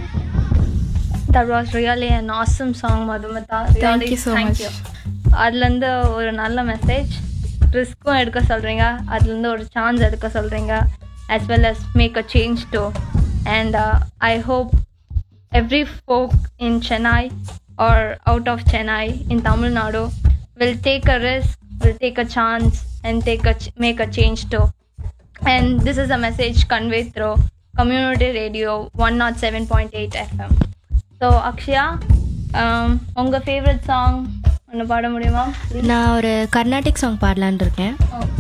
That was really an awesome song, Madhumata. Thank Really, you so thank much. you. அதுலேருந்து ஒரு நல்ல message ரிஸ்க்கும் எடுக்க சொல்கிறீங்க அதுலேருந்து ஒரு சான்ஸ் எடுக்க சொல்கிறீங்க as well as make a change too. And uh, I hope every folk in Chennai or out of Chennai in Tamil Nadu will take a risk, will take a chance, and take a ch- make a change too. And this is a message conveyed through Community Radio 107.8 FM. So Akshya, um, உங்க favourite song ஒன்று பாட முடியுமா நான் ஒரு Carnatic song பாடலான்னு இருக்கேன் okay